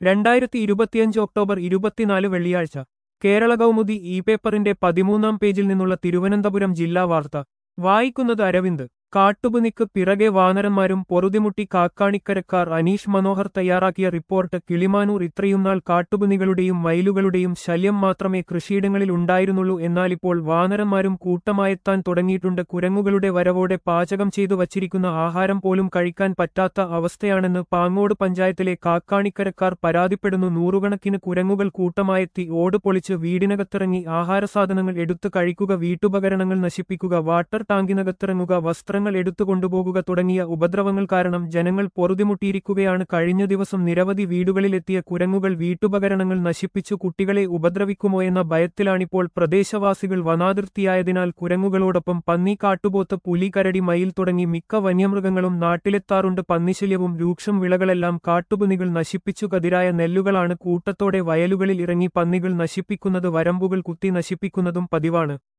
രണ്ടായിരത്തി ഇരുപത്തിയഞ്ച് ഒക്ടോബർ ഇരുപത്തിനാല് വെള്ളിയാഴ്ച കേരള കൗമുദി ഇ പേപ്പറിന്റെ പതിമൂന്നാം പേജിൽ നിന്നുള്ള തിരുവനന്തപുരം ജില്ലാ വാർത്ത വായിക്കുന്നത് അരവിന്ദ് കാട്ടുപുനിക്ക് പിറകെ വാനരന്മാരും പൊറുതിമുട്ടി കാക്കാണിക്കരക്കാർ അനീഷ് മനോഹർ തയ്യാറാക്കിയ റിപ്പോർട്ട് കിളിമാനൂർ ഇത്രയും നാൾ കാട്ടുപുനികളുടെയും മയിലുകളുടെയും ശല്യം മാത്രമേ കൃഷിയിടങ്ങളിൽ ഉണ്ടായിരുന്നുള്ളൂ എന്നാലിപ്പോൾ വാനരന്മാരും കൂട്ടമായെത്താൻ തുടങ്ങിയിട്ടുണ്ട് കുരങ്ങുകളുടെ വരവോടെ പാചകം ചെയ്തു വച്ചിരിക്കുന്ന ആഹാരം പോലും കഴിക്കാൻ പറ്റാത്ത അവസ്ഥയാണെന്ന് പാങ്ങോട് പഞ്ചായത്തിലെ കാക്കാണിക്കരക്കാർ പരാതിപ്പെടുന്നു നൂറുകണക്കിന് കുരങ്ങുകൾ കൂട്ടമായെത്തി ഓട് പൊളിച്ച് വീടിനകത്തിറങ്ങി ആഹാരസാധനങ്ങൾ എടുത്തു കഴിക്കുക വീട്ടുപകരണങ്ങൾ നശിപ്പിക്കുക വാട്ടർ ടാങ്കിനകത്തിറങ്ങുക വസ്ത്രങ്ങൾ എടുത്തു കൊണ്ടുപോകുക തുടങ്ങിയ ഉപദ്രവങ്ങൾ കാരണം ജനങ്ങൾ പൊറുതിമുട്ടിയിരിക്കുകയാണ് കഴിഞ്ഞ ദിവസം നിരവധി വീടുകളിലെത്തിയ കുരങ്ങുകൾ വീട്ടുപകരണങ്ങൾ നശിപ്പിച്ചു കുട്ടികളെ ഉപദ്രവിക്കുമോ എന്ന ഭയത്തിലാണിപ്പോൾ പ്രദേശവാസികൾ വനാതിർത്തിയായതിനാൽ കുരങ്ങുകളോടൊപ്പം പന്നി കാട്ടുപോത്ത് പുലി കരടി മയിൽ തുടങ്ങി മിക്ക വന്യമൃഗങ്ങളും നാട്ടിലെത്താറുണ്ട് പന്നിശല്യവും രൂക്ഷം വിളകളെല്ലാം കാട്ടുപുനികൾ നശിപ്പിച്ചു കതിരായ നെല്ലുകളാണ് കൂട്ടത്തോടെ വയലുകളിൽ ഇറങ്ങി പന്നികൾ നശിപ്പിക്കുന്നത് വരമ്പുകൾ കുത്തി നശിപ്പിക്കുന്നതും പതിവാണ്